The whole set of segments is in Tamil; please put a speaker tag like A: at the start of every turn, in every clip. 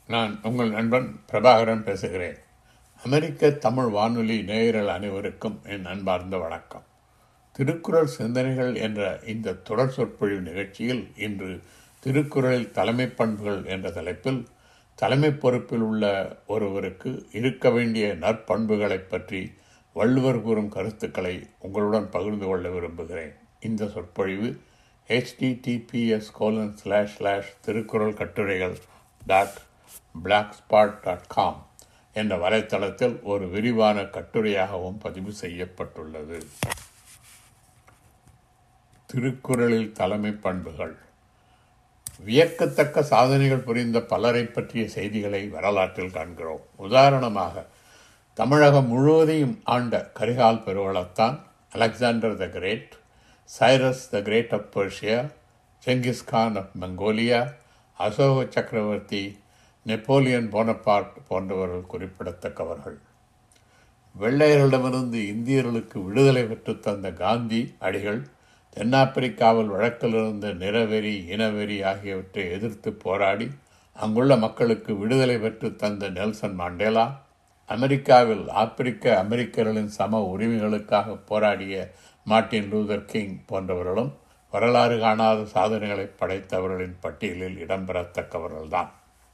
A: நான் உங்கள் நண்பன் பிரபாகரன் பேசுகிறேன் அமெரிக்க தமிழ் வானொலி நேயர்கள் அனைவருக்கும் என் அன்பார்ந்த வணக்கம் திருக்குறள் சிந்தனைகள் என்ற இந்த தொடர் சொற்பொழிவு நிகழ்ச்சியில் இன்று திருக்குறளில் தலைமை பண்புகள் என்ற தலைப்பில் தலைமை பொறுப்பில் உள்ள ஒருவருக்கு இருக்க வேண்டிய நற்பண்புகளை பற்றி வள்ளுவர் கூறும் கருத்துக்களை உங்களுடன் பகிர்ந்து கொள்ள விரும்புகிறேன் இந்த சொற்பொழிவு https colon slash slash Thirukkural கட்டுரைகள் dot blog spot dot com என்ற வலைத்தளத்தில் ஒரு விரிவான கட்டுரையாகவும் பதிவு செய்யப்பட்டுள்ளது திருக்குறளில் தலைமை பண்புகள் வியக்கத்தக்க சாதனைகள் புரிந்த பலரை பற்றிய செய்திகளை வரலாற்றில் காண்கிறோம் உதாரணமாக தமிழகம் முழுவதையும் ஆண்ட Karikal Peruvalathan Alexander the great Cyrus the great of Persia Genghis Khan of Mongolia Ashoka சக்கரவர்த்தி நெப்போலியன் போனபார்ட் போன்றவர்கள் குறிப்பிடத்தக்கவர்கள் வெள்ளையர்களிடமிருந்து இந்தியர்களுக்கு விடுதலை பெற்று தந்த காந்தி அடிகள் தென்னாப்பிரிக்காவில் வழக்கில் இருந்த நிறவெறி இனவெறி ஆகியவற்றை எதிர்த்து போராடி அங்குள்ள மக்களுக்கு விடுதலை பெற்று தந்த நெல்சன் மாண்டேலா அமெரிக்காவில் ஆப்பிரிக்க அமெரிக்கர்களின் சம உரிமைகளுக்காக போராடிய மார்ட்டின் லூதர் கிங் போன்றவர்களும் வரலாறு காணாத சாதனைகளை படைத்தவர்களின் பட்டியலில் இடம்பெறத்தக்கவர்கள்தான்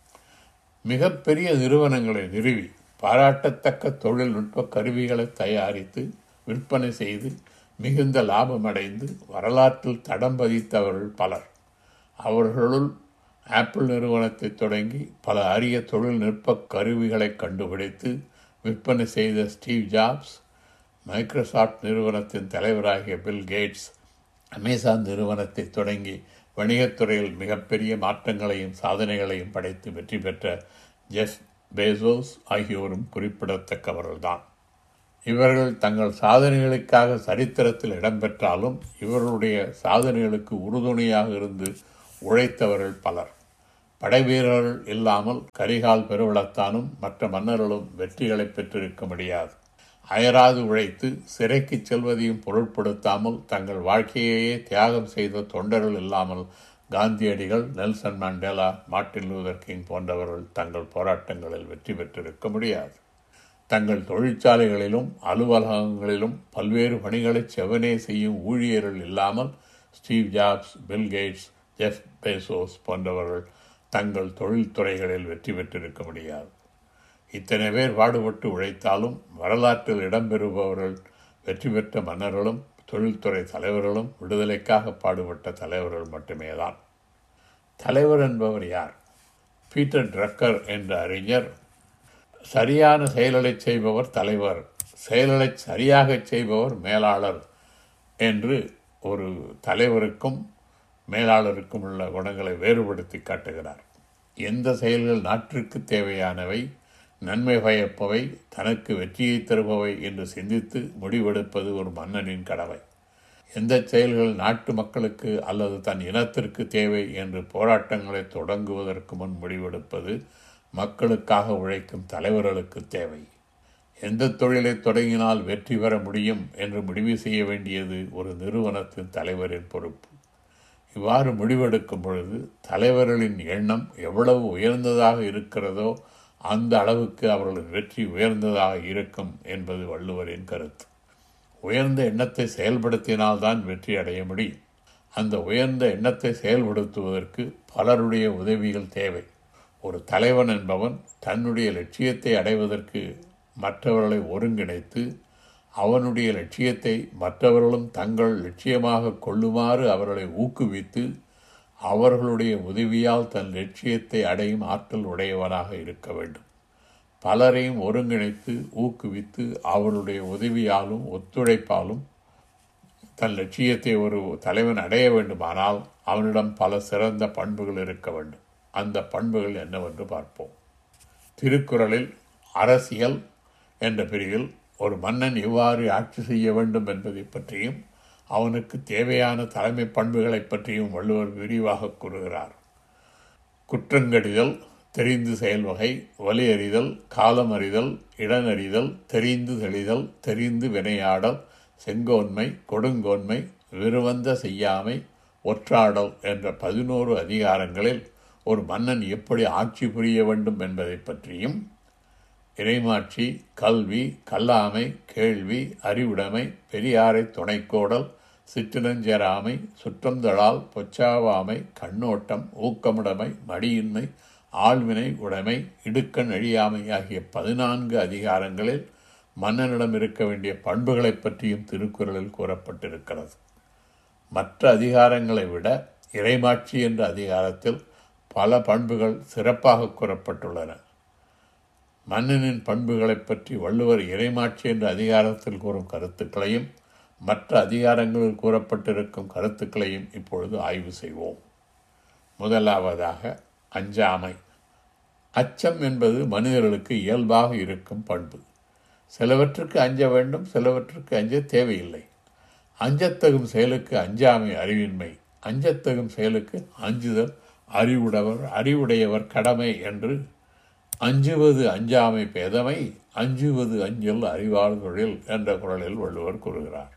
A: மிகப்பெரிய நிறுவனங்களை நிறுவி பாராட்டத்தக்க தொழில்நுட்ப கருவிகளை தயாரித்து விற்பனை செய்து மிகுந்த லாபமடைந்து வரலாற்றில் தடம் பதித்தவர்கள் பலர் அவர்களுள் ஆப்பிள் நிறுவனத்தை தொடங்கி பல அரிய தொழில்நுட்ப கருவிகளை கண்டுபிடித்து விற்பனை செய்த ஸ்டீவ் ஜாப்ஸ் மைக்ரோசாஃப்ட் நிறுவனத்தின் தலைவராகிய பில் கேட்ஸ் அமேசான் நிறுவனத்தை தொடங்கி வணிகத்துறையில் மிகப்பெரிய மாற்றங்களையும் சாதனைகளையும் படைத்து வெற்றி பெற்ற ஜெஃப் பேசோஸ் ஆகியோரும் குறிப்பிடத்தக்கவர்கள்தான் இவர்கள் தங்கள் சாதனைகளுக்காக சரித்திரத்தில் இடம்பெற்றாலும் இவர்களுடைய சாதனைகளுக்கு உறுதுணையாக இருந்து உழைத்தவர்கள் பலர் படைவீரர்கள் இல்லாமல் கரிகால் பெருவளத்தானும் மற்ற மன்னர்களும் வெற்றிகளை பெற்றிருக்க முடியாது அயராது உழைத்து சிறைக்கு செல்வதையும் பொருட்படுத்தாமல் தங்கள் வாழ்க்கையையே தியாகம் செய்த தொண்டர்கள் இல்லாமல் காந்தியடிகள் Nelson Mandela Martin Luther King போன்றவர்கள் தங்கள் போராட்டங்களில் வெற்றி பெற்றிருக்க முடியாது தங்கள் தொழிற்சாலைகளிலும் அலுவலகங்களிலும் பல்வேறு பணிகளை செவனே செய்யும் ஊழியர்கள் இல்லாமல் Steve Jobs Bill Gates Jeff Bezos போன்றவர்கள் தங்கள் தொழில்துறைகளில் வெற்றி பெற்றிருக்க முடியாது இத்தனை பேர் பாடுபட்டு உழைத்தாலும் வரலாற்றில் இடம்பெறுபவர்கள் வெற்றி பெற்ற மன்னர்களும் தொழில்துறை தலைவர்களும் விடுதலைக்காக பாடுபட்ட தலைவர்கள் மட்டுமே தான் தலைவர் என்பவர் யார் பீட்டர் ட்ரக்கர் என்ற அறிஞர் சரியான செயல்களை செய்பவர் தலைவர் செயல்களை சரியாக செய்பவர் மேலாளர் என்று ஒரு தலைவருக்கும் மேலாளருக்கும் உள்ள குணங்களை வேறுபடுத்தி காட்டுகிறார் எந்த செயல்கள் நாட்டிற்கு தேவையானவை நன்மை பயப்பவை தனக்கு வெற்றியை தருபவை என்று சிந்தித்து முடிவெடுப்பது ஒரு மன்னனின் கடமை எந்த செயல்கள் நாட்டு மக்களுக்கு அல்லது தன் இனத்திற்கு தேவை என்று போராட்டங்களை தொடங்குவதற்கு முன் முடிவெடுப்பது மக்களுக்காக உழைக்கும் தலைவர்களுக்கு தேவை எந்த தொழிலை தொடங்கினால் வெற்றி பெற முடியும் என்று முடிவு செய்ய வேண்டியது ஒரு நிறுவனத்தின் தலைவரின் பொறுப்பு இவ்வாறு முடிவெடுக்கும் பொழுது தலைவர்களின் எண்ணம் எவ்வளவு உயர்ந்ததாக இருக்கிறதோ அந்த அளவுக்கு அவர்களது வெற்றி உயர்ந்ததாக இருக்கும் என்பது வள்ளுவரின் கருத்து உயர்ந்த எண்ணத்தை செயல்படுத்தினால்தான் வெற்றி அடைய முடியும் அந்த உயர்ந்த எண்ணத்தை செயல்படுத்துவதற்கு பலருடைய உதவிகள் தேவை ஒரு தலைவன் என்பவன் தன்னுடைய லட்சியத்தை அடைவதற்கு மற்றவர்களை ஒருங்கிணைத்து அவனுடைய லட்சியத்தை மற்றவர்களும் தங்கள் லட்சியமாக கொள்ளுமாறு அவர்களை ஊக்குவித்து அவர்களுடைய உதவியால் தன் லட்சியத்தை அடையும் ஆற்றல் உடையவனாக இருக்க வேண்டும் பலரையும் ஒருங்கிணைத்து ஊக்குவித்து அவருடைய உதவியாலும் ஒத்துழைப்பாலும் தன் லட்சியத்தை ஒரு தலைவன் அடைய வேண்டுமானால் அவனிடம் பல சிறந்த பண்புகள் இருக்க வேண்டும் அந்த பண்புகள் என்னவென்று பார்ப்போம் திருக்குறளில் அரசியல் என்ற பிரிவில் ஒரு மன்னன் எவ்வாறு ஆட்சி செய்ய வேண்டும் என்பதை பற்றியும் அவனுக்கு தேவையான தலைமை பண்புகளை பற்றியும் வள்ளுவர் விரிவாக கூறுகிறார் குற்றங்கடிதல் தெரிந்து செயல்வகை வலியறிதல் காலமறிதல் இடனறிதல் தெரிந்து தெளிதல் தெரிந்து வினையாடல் செங்கோன்மை கொடுங்கோன்மை விருவந்த செய்யாமை ஒற்றாடல் என்ற பதினோரு அதிகாரங்களில் ஒரு மன்னன் எப்படி ஆட்சி புரிய வேண்டும் என்பதை பற்றியும் இறைமாட்சி கல்வி கல்லாமை கேள்வி அறிவுடைமை பெரியாரை துணைக்கோடல் சிற்றினஞ்சேராமை சுற்றந்தழால் பொச்சாவாமை கண்ணோட்டம் ஊக்கமுடைமை மடியின்மை ஆழ்வினை உடைமை இடுக்கண் அழியாமை ஆகிய பதினான்கு அதிகாரங்களில் மன்னனிடம் இருக்க வேண்டிய பண்புகளைப் பற்றியும் திருக்குறளில் கூறப்பட்டிருக்கிறது மற்ற அதிகாரங்களை விட இறைமாட்சி என்ற அதிகாரத்தில் பல பண்புகள் சிறப்பாக கூறப்பட்டுள்ளன மன்னனின் பண்புகளைப் பற்றி வள்ளுவர் இறைமாட்சி என்ற அதிகாரத்தில் கூறும் கருத்துக்களையும் மற்ற அதிகாரங்களில் கூறப்பட்டிருக்கும் கருத்துக்களையும் இப்பொழுது ஆய்வு செய்வோம் முதலாவதாக அஞ்சாமை அச்சம் என்பது மனிதர்களுக்கு இயல்பாக இருக்கும் பண்பு சிலவற்றுக்கு அஞ்ச வேண்டும் சிலவற்றுக்கு அஞ்ச தேவையில்லை அஞ்சத்தகும் செயலுக்கு அஞ்சாமை அறிவின்மை அஞ்சத்தகும் செயலுக்கு அஞ்சுதல் அறிவுடையவர் அறிவுடையவர் கடமை என்று அஞ்சுவது அஞ்சாமை பேதமை அஞ்சுவது அஞ்சல் அறிவாள் தொழில் என்ற குரலில் வள்ளுவர் கூறுகிறார்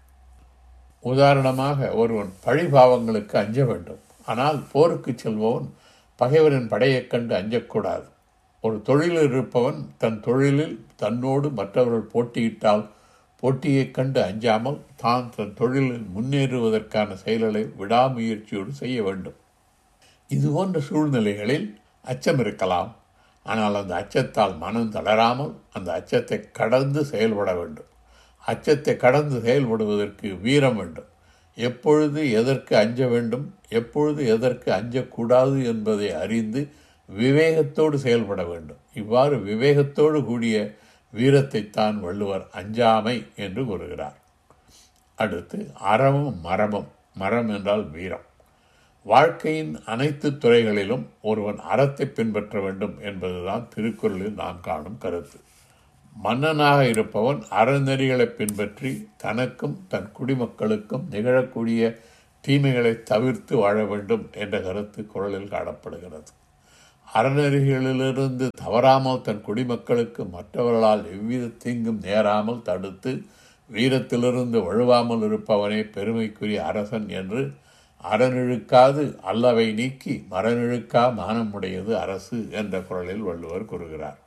A: உதாரணமாக ஒருவன் பழிபாவங்களுக்கு அஞ்ச வேண்டும் ஆனால் போருக்கு செல்பவன் பகைவரின் படையைக் கண்டு அஞ்சக்கூடாது ஒரு தொழிலில் இருப்பவன் தன் தொழிலில் தன்னோடு மற்றவர்கள் போட்டியிட்டால் போட்டியைக் கண்டு அஞ்சாமல் தான் தன் தொழிலில் முன்னேறுவதற்கான செயல்களை விடாமுயற்சியோடு செய்ய வேண்டும் இதுபோன்ற சூழ்நிலைகளில் அச்சம் இருக்கலாம் ஆனால் அந்த அச்சத்தால் மனம் தளராமல் அந்த அச்சத்தை கடந்து செயல்பட வேண்டும் அச்சத்தை கடந்து செயல்படுவதற்கு வீரம் வேண்டும் எப்பொழுது எதற்கு அஞ்ச வேண்டும் எப்பொழுது எதற்கு அஞ்சக்கூடாது என்பதை அறிந்து விவேகத்தோடு செயல்பட வேண்டும் இவ்வாறு விவேகத்தோடு கூடிய வீரத்தைத்தான் வள்ளுவர் அஞ்சாமை என்று கூறுகிறார் அடுத்து அறமும் மரமும் மரம் என்றால் வீரம் வாழ்க்கையின் அனைத்து துறைகளிலும் ஒருவன் அறத்தை பின்பற்ற வேண்டும் என்பதுதான் திருக்குறளில் நாம் காணும் கருத்து மன்னனாக இருப்பவன் அறநெறிகளை பின்பற்றி தனக்கும் தன் குடிமக்களுக்கும் நிகழக்கூடிய தீமைகளை தவிர்த்து வாழ வேண்டும் என்ற கருத்து குரலில் காணப்படுகிறது அறநெறிகளிலிருந்து தவறாமல் தன் குடிமக்களுக்கு மற்றவர்களால் எவ்வித தீங்கும் நேராமல் தடுத்து வீரத்திலிருந்து வழுவாமல் இருப்பவனே பெருமைக்குரிய அரசன் என்று அறநிழுக்காது அல்லவை நீக்கி மரநிழுக்கா மானமுடையது அரசு என்ற குரலில் வள்ளுவர் கூறுகிறார்